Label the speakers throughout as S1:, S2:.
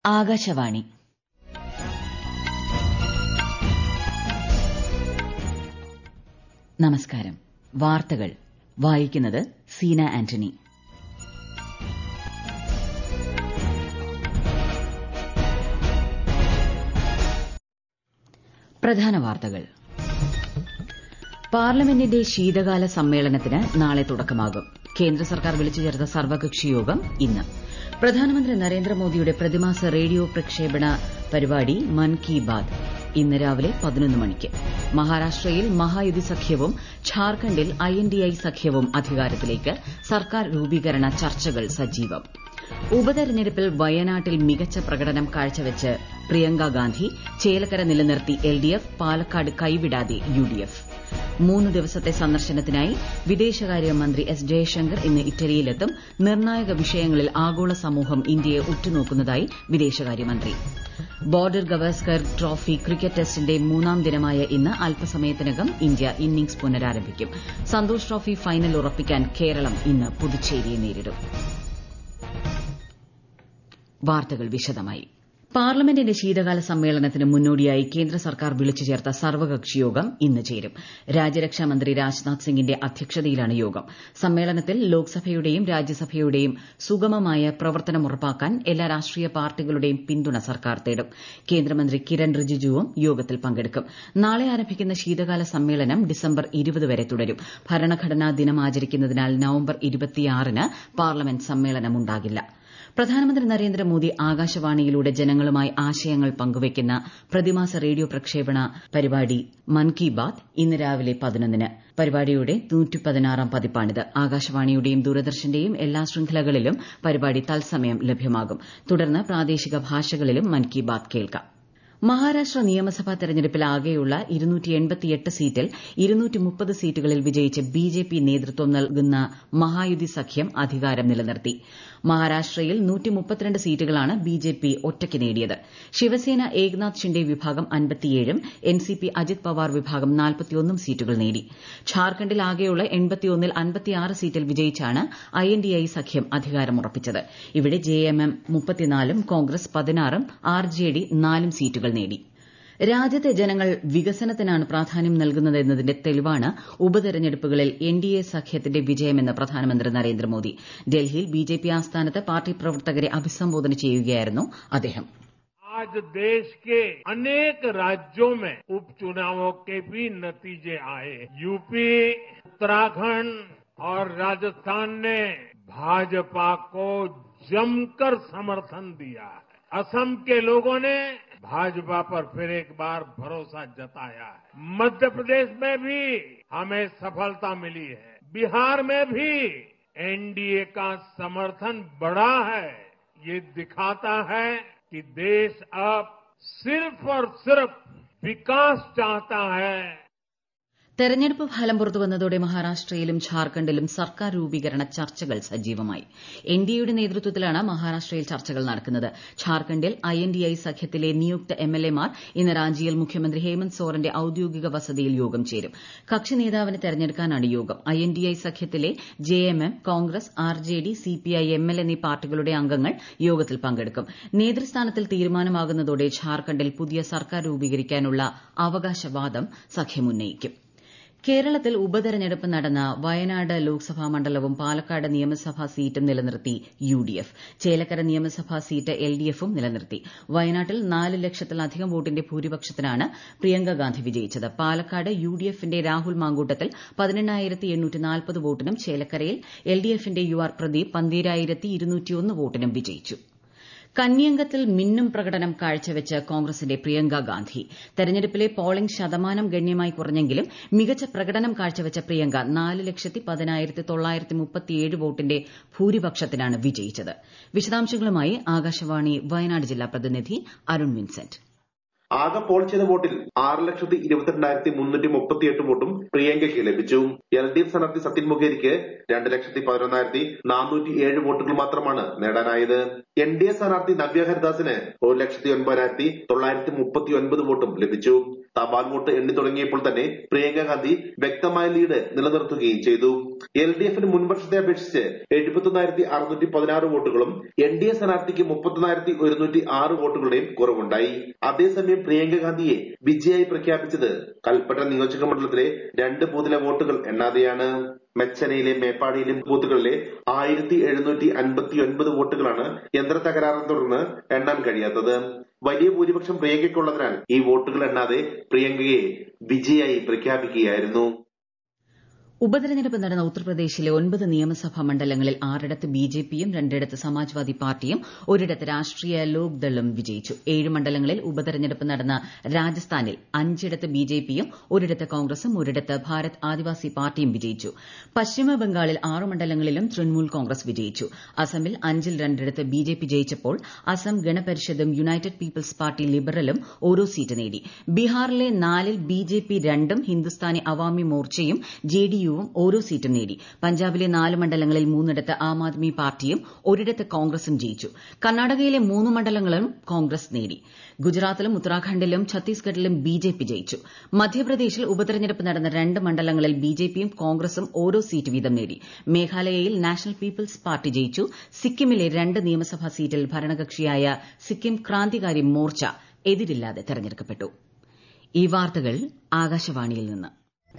S1: ആകാശവാണി നമസ്കാരം വാർത്തകൾ വായിക്കുന്നത് സീന ആന്റണി പ്രധാന വാർത്തകൾ പാർലമെന്റിന്റെ ശീതകാല സമ്മേളനത്തിന് നാളെ തുടക്കമാകും കേന്ദ്ര സർക്കാർ വിളിച്ചു ചേർത്ത സർവകക്ഷി യോഗം ഇന്ന് പ്രധാനമന്ത്രി നരേന്ദ്രമോദിയുടെ പ്രതിമാസ റേഡിയോ പ്രക്ഷേപണ പരിപാടി മൻ കി ബാത് ഇന്ന് രാവിലെ പതിനൊന്ന് മണിക്ക് മഹാരാഷ്ട്രയിൽ മഹായുതി സഖ്യവും ഝാർഖണ്ഡിൽ ഐഎൻഡിഐ സഖ്യവും അധികാരത്തിലേക്ക് സർക്കാർ രൂപീകരണ ചർച്ചകൾ സജീവം ഉപതെരഞ്ഞെടുപ്പിൽ വയനാട്ടിൽ മികച്ച പ്രകടനം കാഴ്ചവെച്ച് പ്രിയങ്ക ഗാന്ധി ചേലക്കര നിലനിർത്തി എൽഡിഎഫ് പാലക്കാട് കൈവിടാതെ യുഡിഎഫ് മൂന്ന് ദിവസത്തെ സന്ദർശനത്തിനായി വിദേശകാര്യമന്ത്രി എസ് ജയശങ്കർ ഇന്ന് ഇറ്റലിയിലെത്തും നിർണായക വിഷയങ്ങളിൽ ആഗോള സമൂഹം ഇന്ത്യയെ ഉറ്റുനോക്കുന്നതായി വിദേശകാര്യമന്ത്രി ബോർഡർ ഗവാസ്കർ ട്രോഫി ക്രിക്കറ്റ് ടെസ്റ്റിന്റെ മൂന്നാം ദിനമായ ഇന്ന് അല്പസമയത്തിനകം ഇന്ത്യ ഇന്നിംഗ്സ് പുനരാരംഭിക്കും സന്തോഷ് ട്രോഫി ഫൈനൽ ഉറപ്പിക്കാൻ കേരളം ഇന്ന് പുതുച്ചേരിയെ നേരിടും വാർത്തകൾ വിശദമായി പാർലമെന്റിന്റെ ശീതകാല സമ്മേളനത്തിന് മുന്നോടിയായി കേന്ദ്ര സർക്കാർ വിളിച്ചു ചേർത്ത സർവകക്ഷി യോഗം ഇന്ന് ചേരും രാജ്യരക്ഷാമന്ത്രി രാജ്നാഥ് സിംഗിന്റെ അധ്യക്ഷതയിലാണ് യോഗം സമ്മേളനത്തിൽ ലോക്സഭയുടെയും രാജ്യസഭയുടെയും സുഗമമായ പ്രവർത്തനം ഉറപ്പാക്കാൻ എല്ലാ രാഷ്ട്രീയ പാർട്ടികളുടെയും പിന്തുണ സർക്കാർ തേടും കേന്ദ്രമന്ത്രി കിരൺ റിജിജുവും യോഗത്തിൽ പങ്കെടുക്കും നാളെ ആരംഭിക്കുന്ന ശീതകാല സമ്മേളനം ഡിസംബർ ഇരുപത് വരെ തുടരും ഭരണഘടനാ ദിനം ആചരിക്കുന്നതിനാൽ നവംബർ ന് പാർലമെന്റ് സമ്മേളനമുണ്ടാകില്ല പ്രധാനമന്ത്രി നരേന്ദ്രമോദി ആകാശവാണിയിലൂടെ ജനങ്ങളുമായി ആശയങ്ങൾ പങ്കുവയ്ക്കുന്ന പ്രതിമാസ റേഡിയോ പ്രക്ഷേപണ പരിപാടി മൻ കി ബാത് ഇന്ന് രാവിലെ പതിനൊന്നിന് പരിപാടിയുടെ നൂറ്റിപ്പതിനാറാം പതിപ്പാണിത് ആകാശവാണിയുടെയും ദൂരദർശന്റെയും എല്ലാ ശൃംഖലകളിലും പരിപാടി തത്സമയം ലഭ്യമാകും തുടർന്ന് പ്രാദേശിക ഭാഷകളിലും മൻ കി ബാത് കേൾക്കാം മഹാരാഷ്ട്ര നിയമസഭാ തെരഞ്ഞെടുപ്പിൽ ആകെയുള്ള സീറ്റിൽ സീറ്റുകളിൽ വിജയിച്ച് ബിജെപി നേതൃത്വം നൽകുന്ന മഹായുതി സഖ്യം അധികാരം നിലനിർത്തി മഹാരാഷ്ട്രയിൽ സീറ്റുകളാണ് ബിജെപി ഒറ്റയ്ക്ക് നേടിയത് ശിവസേന ഏക്നാഥ് ഷിൻഡെ വിഭാഗം അൻപത്തിയേഴും എൻസിപി അജിത് പവാർ വിഭാഗം നാൽപ്പത്തിയൊന്നും സീറ്റുകൾ നേടി ഝാർഖണ്ഡിൽ ആകെയുള്ള എൺപത്തിയൊന്നിൽ അൻപത്തിയാറ് സീറ്റിൽ വിജയിച്ചാണ് ഐഎൻഡിഐ സഖ്യം അധികാരമുറപ്പിച്ചത് ഇവിടെ ജെഎംഎം മുപ്പത്തിനാലും കോൺഗ്രസ് പതിനാറും ആർജെഡി നാലും സീറ്റുകൾ നേടി രാജ്യത്തെ ജനങ്ങൾ വികസനത്തിനാണ് പ്രാധാന്യം നൽകുന്നതെന്നതിന്റെ തെളിവാണ് ഉപതെരഞ്ഞെടുപ്പുകളിൽ എൻഡിഎ സഖ്യത്തിന്റെ വിജയമെന്ന് പ്രധാനമന്ത്രി നരേന്ദ്രമോദി ഡൽഹിയിൽ ബിജെപി ആസ്ഥാനത്ത് പാർട്ടി പ്രവർത്തകരെ അഭിസംബോധന ചെയ്യുകയായിരുന്നു അദ്ദേഹം
S2: आज देश के अनेक राज्यों में उपचुनावों के भी नतीजे आए यूपी उत्तराखंड और राजस्थान ने भाजपा को जमकर समर्थन दिया है असम के लोगों ने भाजपा पर फिर एक बार भरोसा जताया है मध्य प्रदेश में भी हमें सफलता मिली है बिहार में भी एनडीए का समर्थन बढ़ा है ये दिखाता है कि देश अब सिर्फ और सिर्फ विकास चाहता है
S1: തെരഞ്ഞെടുപ്പ് ഫലം പുറത്തുവന്നതോടെ മഹാരാഷ്ട്രയിലും ഝാർഖണ്ഡിലും സർക്കാർ രൂപീകരണ ചർച്ചകൾ സജീവമായി എൻഡിഎയുടെ നേതൃത്വത്തിലാണ് മഹാരാഷ്ട്രയിൽ ചർച്ചകൾ നടക്കുന്നത് ഝാർഖണ്ഡിൽ ഐഎൻഡിഐ സഖ്യത്തിലെ നിയുക്ത എംഎൽഎമാർ ഇന്ന് റാഞ്ചിയിൽ മുഖ്യമന്ത്രി ഹേമന്ത് സോറന്റെ ഔദ്യോഗിക വസതിയിൽ യോഗം ചേരും കക്ഷി നേതാവിനെ തെരഞ്ഞെടുക്കാനാണ് യോഗം ഐഎൻഡിഐ സഖ്യത്തിലെ JMM Congress RJD CPI ML എന്നീ പാർട്ടികളുടെ അംഗങ്ങൾ യോഗത്തിൽ പങ്കെടുക്കും നേതൃസ്ഥാനത്തിൽ തീരുമാനമാകുന്നതോടെ ഝാർഖണ്ഡിൽ പുതിയ സർക്കാർ രൂപീകരിക്കാനുള്ള അവകാശവാദം സഖ്യം ഉന്നയിക്കും കേരളത്തിൽ ഉപതെരഞ്ഞെടുപ്പ് നടന്ന വയനാട് ലോക്സഭാ മണ്ഡലവും പാലക്കാട് നിയമസഭാ സീറ്റും നിലനിർത്തി യുഡിഎഫ് ചേലക്കര നിയമസഭാ സീറ്റ് എൽഡിഎഫും നിലനിർത്തി വയനാട്ടിൽ നാല് ലക്ഷത്തിലധികം വോട്ടിന്റെ ഭൂരിപക്ഷത്തിനാണ് പ്രിയങ്ക ഗാന്ധി വിജയിച്ചത് പാലക്കാട് യുഡിഎഫിന്റെ രാഹുൽ മാങ്കൂട്ടത്തിൽ വോട്ടിനും ചേലക്കരയിൽ എൽഡിഎഫിന്റെ യു ആർ പ്രദീപ് പന്തീരായിരത്തി വോട്ടിനും വിജയിച്ചു കന്യങ്കത്തിൽ മിന്നും പ്രകടനം കാഴ്ചവെച്ച് കോൺഗ്രസിന്റെ പ്രിയങ്ക ഗാന്ധി തെരഞ്ഞെടുപ്പിലെ പോളിംഗ് ശതമാനം ഗണ്യമായി കുറഞ്ഞെങ്കിലും മികച്ച പ്രകടനം കാഴ്ചവെച്ച പ്രിയങ്ക നാല് ലക്ഷത്തി പതിനായിരത്തി തൊള്ളായിരത്തി മുപ്പത്തിയേഴ് വോട്ടിന്റെ ഭൂരിപക്ഷത്തിനാണ് വിജയിച്ചത് വിശദാംശങ്ങളുമായി ആകാശവാണി വയനാട് ജില്ലാ പ്രതിനിധി അരുൺ വിൻസെന്റ്
S3: ആകെ പോൾ ചെയ്ത വോട്ടിൽ ആറ് ലക്ഷത്തി ഇരുപത്തിരണ്ടായിരത്തി മുന്നൂറ്റി മുപ്പത്തിയെട്ട് വോട്ടും പ്രിയങ്കയ്ക്ക് ലഭിച്ചു എൽ ഡി എഫ് സ്ഥാനാർത്ഥി സത്യൻ മുഖേരിക്ക് രണ്ട് ലക്ഷത്തി പതിനൊന്നായിരത്തി നാനൂറ്റി ഏഴ് വോട്ടുകൾ മാത്രമാണ് നേടാനായത് എൻ ഡി എ സ്ഥാനാർത്ഥി നവ്യ ഹരിദാസിന് ഒരു ലക്ഷത്തി ഒൻപതിനായിരത്തി തൊള്ളായിരത്തി മുപ്പത്തി ഒൻപത് വോട്ടും ലഭിച്ചു തപാൽ വോട്ട് എണ്ണി തുടങ്ങിയപ്പോൾ തന്നെ പ്രിയങ്ക ഗാന്ധി വ്യക്തമായ ലീഡ് നിലനിർത്തുകയും ചെയ്തു എൽ ഡി എഫിന് മുൻവർഷത്തെ അപേക്ഷിച്ച് എഴുപത്തൊന്നായിരത്തി അറുന്നൂറ്റി പതിനാറ് വോട്ടുകളും എൻ ഡി എ സ്ഥാനാർത്ഥിക്ക് മുപ്പത്തൊന്നായിരത്തി ഒരുന്നൂറ്റി ആറ് വോട്ടുകളുടെയും കുറവുണ്ടായി അതേസമയം പ്രിയങ്ക ഗാന്ധിയെ വിജയായി പ്രഖ്യാപിച്ചത് കൽപ്പറ്റ നിയോജക മണ്ഡലത്തിലെ രണ്ട് ബൂത്തിലെ വോട്ടുകൾ എണ്ണാതെയാണ് മെച്ചനയിലെ മേപ്പാടിയിലെ ബൂത്തുകളിലെ ആയിരത്തി എഴുന്നൂറ്റി അൻപത്തി ഒൻപത് വോട്ടുകളാണ് യന്ത്ര തകരാറിനെ തുടർന്ന് എണ്ണാൻ കഴിയാത്തത് വലിയ ഭൂരിപക്ഷം പ്രിയങ്കയ്ക്കുള്ളതിനാൽ ഈ വോട്ടുകൾ എണ്ണാതെ പ്രിയങ്കയെ വിജയായി പ്രഖ്യാപിക്കുകയായിരുന്നു
S1: ഉപതെരഞ്ഞെടുപ്പ് നടന്ന ഉത്തർപ്രദേശിലെ ഒൻപത് നിയമസഭാ മണ്ഡലങ്ങളിൽ ആറിടത്ത് ബിജെപിയും രണ്ടിടത്ത് സമാജ്വാദി പാർട്ടിയും ഒരിടത്ത് രാഷ്ട്രീയ ലോക്ദളും വിജയിച്ചു ഏഴ് മണ്ഡലങ്ങളിൽ ഉപതെരഞ്ഞെടുപ്പ് നടന്ന രാജസ്ഥാനിൽ അഞ്ചിടത്ത് ബിജെപിയും ഒരിടത്ത് കോൺഗ്രസും ഒരിടത്ത് ഭാരത് ആദിവാസി പാർട്ടിയും വിജയിച്ചു പശ്ചിമ ബംഗാളിൽ ആറ് മണ്ഡലങ്ങളിലും തൃണമൂൽ കോൺഗ്രസ് വിജയിച്ചു അസമിൽ അഞ്ചിൽ രണ്ടിടത്ത് ബിജെപി ജയിച്ചപ്പോൾ അസം ഗണപരിഷത്തും യുണൈറ്റഡ് പീപ്പിൾസ് പാർട്ടി ലിബറലും ഓരോ സീറ്റ് നേടി ബീഹാറിലെ നാലിൽ ബിജെപി രണ്ടും ഹിന്ദുസ്ഥാനി അവാമി മോർച്ചയും ജെഡിയു യും ഓരോ സീറ്റും നേടി പഞ്ചാബിലെ നാല് മണ്ഡലങ്ങളിൽ മൂന്നിടത്ത് ആം ആദ്മി പാർട്ടിയും ഒരിടത്ത് കോൺഗ്രസും ജയിച്ചു കർണാടകയിലെ മൂന്ന് മണ്ഡലങ്ങളും കോൺഗ്രസ് നേടി ഗുജറാത്തിലും ഉത്തരാഖണ്ഡിലും ഛത്തീസ്ഗഡിലും ബിജെപി ജയിച്ചു മധ്യപ്രദേശിൽ ഉപതെരഞ്ഞെടുപ്പ് നടന്ന രണ്ട് മണ്ഡലങ്ങളിൽ ബിജെപിയും കോൺഗ്രസും ഓരോ സീറ്റ് വീതം നേടി മേഘാലയയിൽ നാഷണൽ പീപ്പിൾസ് പാർട്ടി ജയിച്ചു സിക്കിമിലെ രണ്ട് നിയമസഭാ സീറ്റിൽ ഭരണകക്ഷിയായ സിക്കിം ക്രാന്തികാരി മോർച്ച എതിരില്ലാതെ തെരഞ്ഞെടുക്കപ്പെട്ടു ഈ വാർത്തകൾ ആകാശവാണിയിൽ നിന്ന്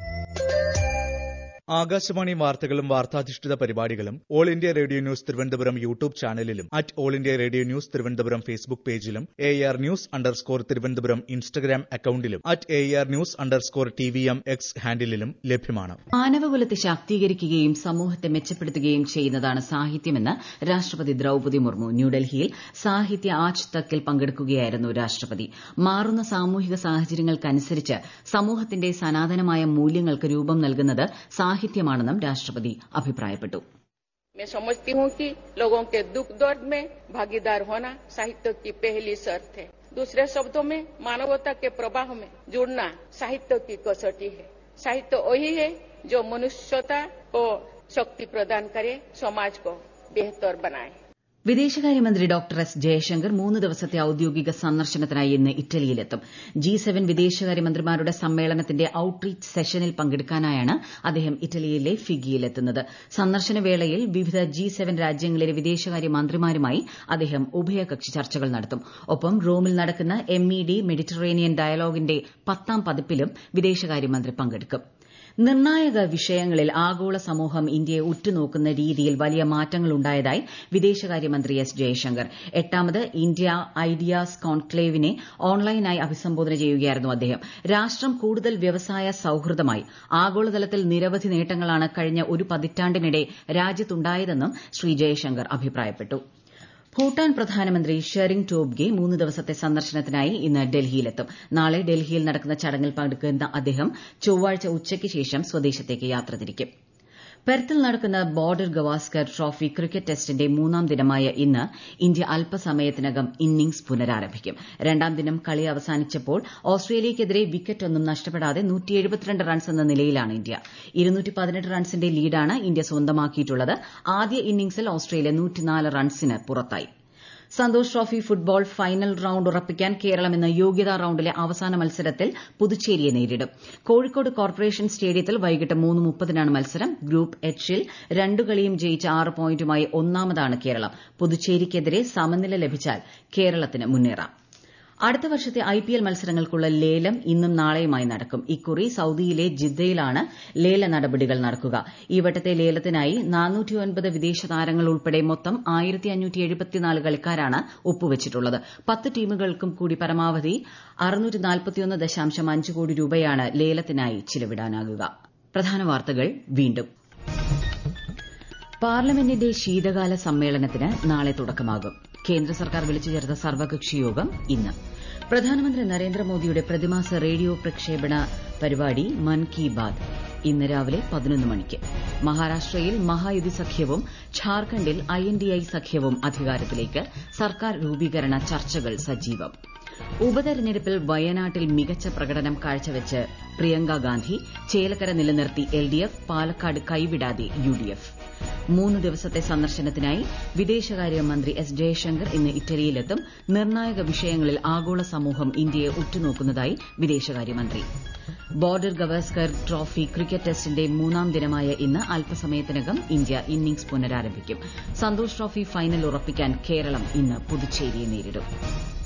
S4: ആകാശവാണി വാർത്തകളും വാർത്താധിഷ്ഠിത പരിപാടികളും All India Radio news Thiruvananthapuram YouTube ചാനലിലും at All India Radio news Thiruvananthapuram Facebook പേജിലും A R news underscore Thiruvananthapuram Instagram അക്കൌണ്ടിലും at A R news underscore T V M X ഹാൻഡിലും ലഭ്യമാണ്
S1: മാനവകുലത്തെ ശാക്തീകരിക്കുകയും സമൂഹത്തെ മെച്ചപ്പെടുത്തുകയും ചെയ്യുന്നതാണ് സാഹിത്യമെന്ന് രാഷ്ട്രപതി ദ്രൌപതി മുർമു ന്യൂഡൽഹിയിൽ സാഹിത്യ ആജ് തക്കിൽ പങ്കെടുക്കുകയായിരുന്നു രാഷ്ട്രപതി മാറുന്ന സാമൂഹിക സാഹചര്യങ്ങൾക്കനുസരിച്ച് സമൂഹത്തിന്റെ സനാതനമായ മൂല്യങ്ങൾക്ക് രൂപം നൽകുന്നത് സാഹിത്യമാണെന്നും രാഷ്ട്രപതി അഭിപ്രായപ്പെട്ടു
S5: मैं समझती हूँ कि लोगों के दुख दर्द में भागीदार होना साहित्य की पहली शर्त है दूसरे शब्दों में मानवता के प्रवाह में जुड़ना साहित्य की कसौटी है साहित्य वही है जो मनुष्यता को शक्ति प्रदान करे समाज को बेहतर बनाए
S1: വിദേശകാര്യമന്ത്രി ഡോക്ടർ എസ് ജയശങ്കർ മൂന്ന് ദിവസത്തെ ഔദ്യോഗിക സന്ദർശനത്തിനായി ഇന്ന് ഇറ്റലിയിലെത്തും ജി സെവൻ വിദേശകാര്യമന്ത്രിമാരുടെ സമ്മേളനത്തിന്റെ ഔട്ട്റീച്ച് സെഷനിൽ പങ്കെടുക്കാനായാണ് അദ്ദേഹം ഇറ്റലിയിലെ ഫിഗിയിലെത്തുന്നത് സന്ദർശന വേളയിൽ വിവിധ ജി സെവൻ രാജ്യങ്ങളിലെ വിദേശകാര്യമന്ത്രിമാരുമായി അദ്ദേഹം ഉഭയകക്ഷി ചർച്ചകൾ നടത്തും ഒപ്പം റോമിൽ നടക്കുന്ന എം ഇ ഡി മെഡിറ്ററേനിയൻ ഡയലോഗിന്റെ പത്താം പതിപ്പിലും വിദേശകാര്യമന്ത്രി പങ്കെടുക്കും നിർണായക വിഷയങ്ങളിൽ ആഗോള സമൂഹം ഇന്ത്യയെ ഉറ്റുനോക്കുന്ന രീതിയിൽ വലിയ മാറ്റങ്ങളുണ്ടായതായി വിദേശകാര്യമന്ത്രി എസ് ജയശങ്കർ എട്ടാമത് ഇന്ത്യ ഐഡിയാസ് കോൺക്ലേവിനെ ഓൺലൈനായി അഭിസംബോധന ചെയ്യുകയായിരുന്നു അദ്ദേഹം രാഷ്ട്രം കൂടുതൽ വ്യവസായ സൌഹൃദമായി ആഗോളതലത്തിൽ നിരവധി നേട്ടങ്ങളാണ് കഴിഞ്ഞ ഒരു പതിറ്റാണ്ടിനിടെ രാജ്യത്തുണ്ടായതെന്നും ശ്രീ ജയശങ്കർ അഭിപ്രായപ്പെട്ടു ഭൂട്ടാൻ പ്രധാനമന്ത്രി ഷെറിംഗ് ടോബ്ഗെ മൂന്ന് ദിവസത്തെ സന്ദർശനത്തിനായി ഇന്ന് ഡൽഹിയിലെത്തും നാളെ ഡൽഹിയിൽ നടക്കുന്ന ചടങ്ങിൽ പങ്കെടുക്കുന്ന അദ്ദേഹം ചൊവ്വാഴ്ച ഉച്ചയ്ക്ക് ശേഷം സ്വദേശത്തേക്ക് യാത്ര തിരിക്കും പെർത്തിൽ നടക്കുന്ന ബോർഡർ ഗവാസ്കർ ട്രോഫി ക്രിക്കറ്റ് ടെസ്റ്റിന്റെ മൂന്നാം ദിനമായ ഇന്ന് ഇന്ത്യ അല്പസമയത്തിനകം ഇന്നിംഗ്സ് പുനരാരംഭിക്കും രണ്ടാം ദിനം കളി അവസാനിച്ചപ്പോൾ ഓസ്ട്രേലിയയ്ക്കെതിരെ വിക്കറ്റൊന്നും നഷ്ടപ്പെടാതെ റൺസ് എന്ന നിലയിലാണ് ഇന്ത്യ റൺസിന്റെ ലീഡാണ് ഇന്ത്യ സ്വന്തമാക്കിയിട്ടുള്ളത് ആദ്യ ഇന്നിംഗ്സിൽ ഓസ്ട്രേലിയ റൺസിന് പുറത്തായി Santosh trophy football final round ഉറപ്പിക്കാൻ കേരളം ഇന്ന് യോഗ്യതാ റൌണ്ടിലെ അവസാന മത്സരത്തിൽ പുതുച്ചേരിയെ നേരിടും കോഴിക്കോട് കോർപ്പറേഷൻ സ്റ്റേഡിയത്തിൽ വൈകിട്ട് മൂന്ന് മുപ്പതിനാണ് മത്സരം ഗ്രൂപ്പ് എച്ചിൽ രണ്ടു കളിയും ജയിച്ച് ആറ് പോയിന്റുമായി ഒന്നാമതാണ് കേരളം പുതുച്ചേരിക്കെതിരെ സമനില ലഭിച്ചാൽ കേരളത്തിന് മുന്നേറാം അടുത്ത വർഷത്തെ ഐപിഎൽ മത്സരങ്ങൾക്കുള്ള ലേലം ഇന്നും നാളെയുമായി നടക്കും ഇക്കുറി സൌദിയിലെ ജിദ്ദയിലാണ് ലേല നടപടികൾ നടക്കുക ഈ വട്ടത്തെ ലേലത്തിനായി വിദേശ താരങ്ങൾ ഉൾപ്പെടെ മൊത്തം കളിക്കാരാണ് ഒപ്പുവച്ചിട്ടുള്ളത് പത്ത് ടീമുകൾക്കും കൂടി പരമാവധി കോടി രൂപയാണ് ലേലത്തിനായി ചിലവിടാനാകുക പ്രധാന വാർത്തകൾ വീണ്ടും പാർലമെന്റിന്റെ ശീതകാല സമ്മേളനത്തിന് നാളെ തുടക്കമാകും കേന്ദ്ര സർക്കാർ വിളിച്ചു ചേർത്ത സർവകക്ഷി യോഗം ഇന്ന് പ്രധാനമന്ത്രി നരേന്ദ്രമോദിയുടെ പ്രതിമാസ റേഡിയോ പ്രക്ഷേപണ പരിപാടി മൻ കി ബാത് ഇന്ന് രാവിലെ പതിനൊന്ന് മണിക്ക് മഹാരാഷ്ട്രയിൽ മഹായുതി സഖ്യവും ഝാർഖണ്ഡിൽ ഐ എൻ ഡി ഐ സഖ്യവും അധികാരത്തിലേക്ക് സർക്കാർ രൂപീകരണ ചർച്ചകൾ സജീവം ഉപതെരഞ്ഞെടുപ്പിൽ വയനാട്ടിൽ മികച്ച പ്രകടനം കാഴ്ചവെച്ച് പ്രിയങ്ക ഗാന്ധി ചേലക്കര നിലനിർത്തി എൽ ഡി എഫ് പാലക്കാട് കൈവിടാതെ യു ഡി എഫ് മൂന്ന് ദിവസത്തെ സന്ദർശനത്തിനായി വിദേശകാര്യമന്ത്രി എസ് ജയശങ്കർ ഇന്ന് ഇറ്റലിയിലെത്തും നിർണായക വിഷയങ്ങളിൽ ആഗോള സമൂഹം ഇന്ത്യയെ ഉറ്റുനോക്കുന്നതായി വിദേശകാര്യമന്ത്രി ബോർഡർ ഗവാസ്കർ ട്രോഫി ക്രിക്കറ്റ് ടെസ്റ്റിന്റെ മൂന്നാം ദിനമായ ഇന്ന് അല്പസമയത്തിനകം ഇന്ത്യ ഇന്നിംഗ്സ് പുനരാരംഭിക്കും സന്തോഷ് ട്രോഫി ഫൈനൽ ഉറപ്പിക്കാൻ കേരളം ഇന്ന് പുതുച്ചേരിയെ നേരിടും